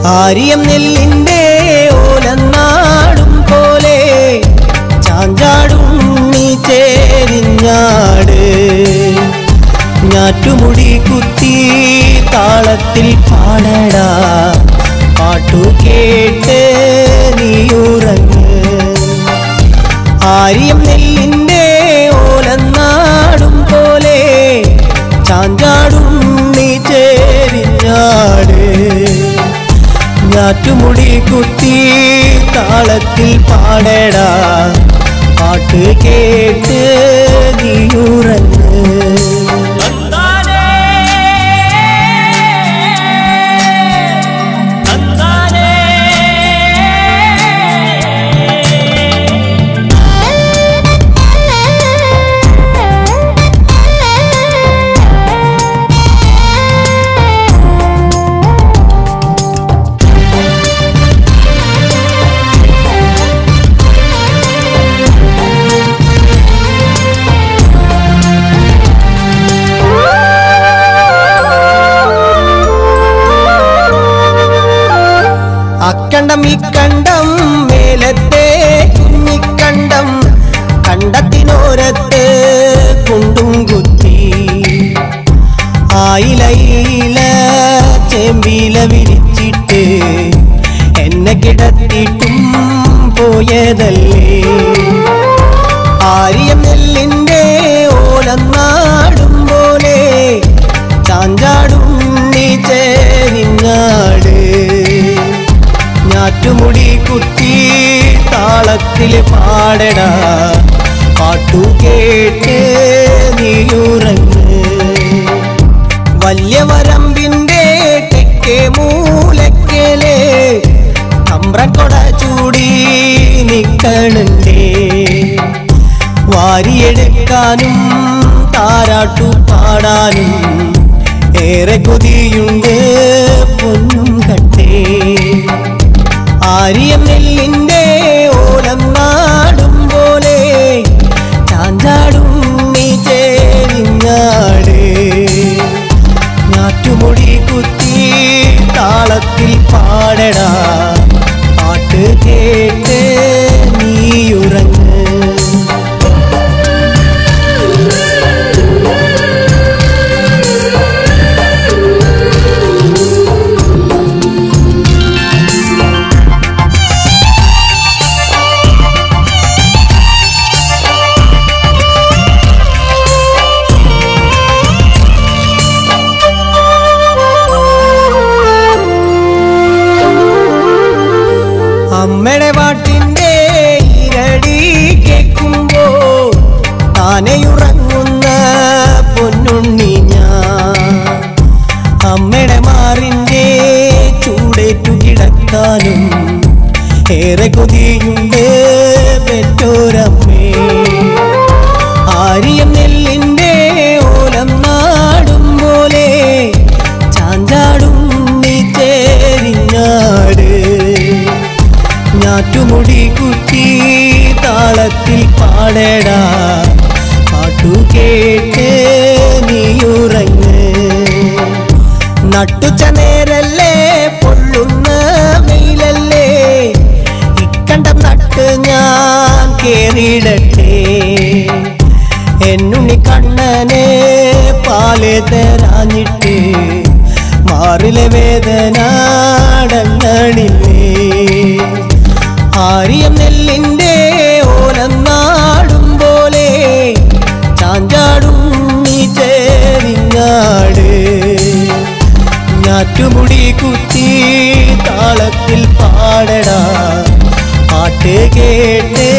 ആര്യം നെല്ലിന്റെ ഓലനാടും പോലെ ചാഞ്ചാടും നീ ചേരിഞ്ഞാട് ഞാറ്റുമുടി കുത്തി താളത്തിൽ പാടടാ പാട്ടു കേട്ട് നീയുറങ്ങ് ആര്യം നെല്ലിന്റെ ഓലനാടും പോലെ ചാഞ്ചാടും നീ ചേരിഞ്ഞാട് ഞാറ്റുമുടി കുത്തി താളത്തിൽ പാടടാ പാട്ട് കേട്ട് നീയുറങ്ങ് തന്നാനേ തന്നാനേ അക്കണ്ടം ഇക്കണ്ടം മേലത്തെ കുഞ്ഞിക്കണ്ടം കണ്ടത്തിനോരത്ത് കുണ്ടും കുത്തി ആയിലയില ചെമ്പില വിരിച്ചിട്ട് എന്നെ കിടത്തിട്ടും പോയതല്ലേ ആര്യം നെല്ലിന്റെ ഓലനാടും പോലെ ചാഞ്ചാടും നീ ചേരിഞ്ഞാട് ഞാറ്റുമുടി കുത്തി താളത്തിൽ പാടടാ പാട്ടു കേട്ട് നീയുറങ്ങ് വലിയ വരമ്പിന്റെ തെക്കേ മൂലക്കലെ തമ്പ്രക്കൊട ചൂടി നിക്കണുണ്ടേ വാരിയെടുക്കാനും താരാട്ടു പാടാനും ഏറെ കൊതിയുണ്ട് പൊന്നും കട്ടേ ആര്യം നെല്ലിന്റെ ഓലം നാടും പോലെ ചാഞ്ചാടും നീ ചേരിഞ്ഞാട് ഞാറ്റുമുടി കുത്തി താളത്തിൽ പാടടാ പാട്ട് കേട്ട് നീയുറങ്ങ് അമ്മയുടെ പാട്ടിന്റെ ഇരടി കേൾക്കുമ്പോ താനെയുറങ്ങുന്ന പൊന്നുണ്ണി ഞാൻ അമ്മയുടെ മാറിന്റെ ചൂടേറ്റു കിടക്കാനും ഏറെ കൊതിയുണ്ട് പെറ്റോരമ്മേ ആര്യം നെല്ലിന്റെ ഓലം നാടും പോലെ ചാഞ്ചാടും നീ ചേരിഞ്ഞാട് ഞാറ്റുമുടി കുത്തി താളത്തിൽ പാടടാ പാട്ടു കേട്ട് നീയുറങ്ങ് നട്ടുച്ച നേരല്ലേ പൊള്ളുന്ന വെയിലല്ലേ ഇക്കണ്ടം നട്ട് ഞാൻ കേറിയിടട്ടെ എന്നുണ്ണി കണ്ണനെ പാല് തരാഞ്ഞിട്ട് മാറിലെ വേദന അടങ്ങണില്ലേ ആര്യം നെല്ലിന്റെ ഓലം നാടും പോലെ ചാഞ്ചാടും നീ ചേരിഞ്ഞാട് ഞാറ്റുമുടി കുത്തി താളത്തിൽ പാടടാ പാട്ട് കേട്ട്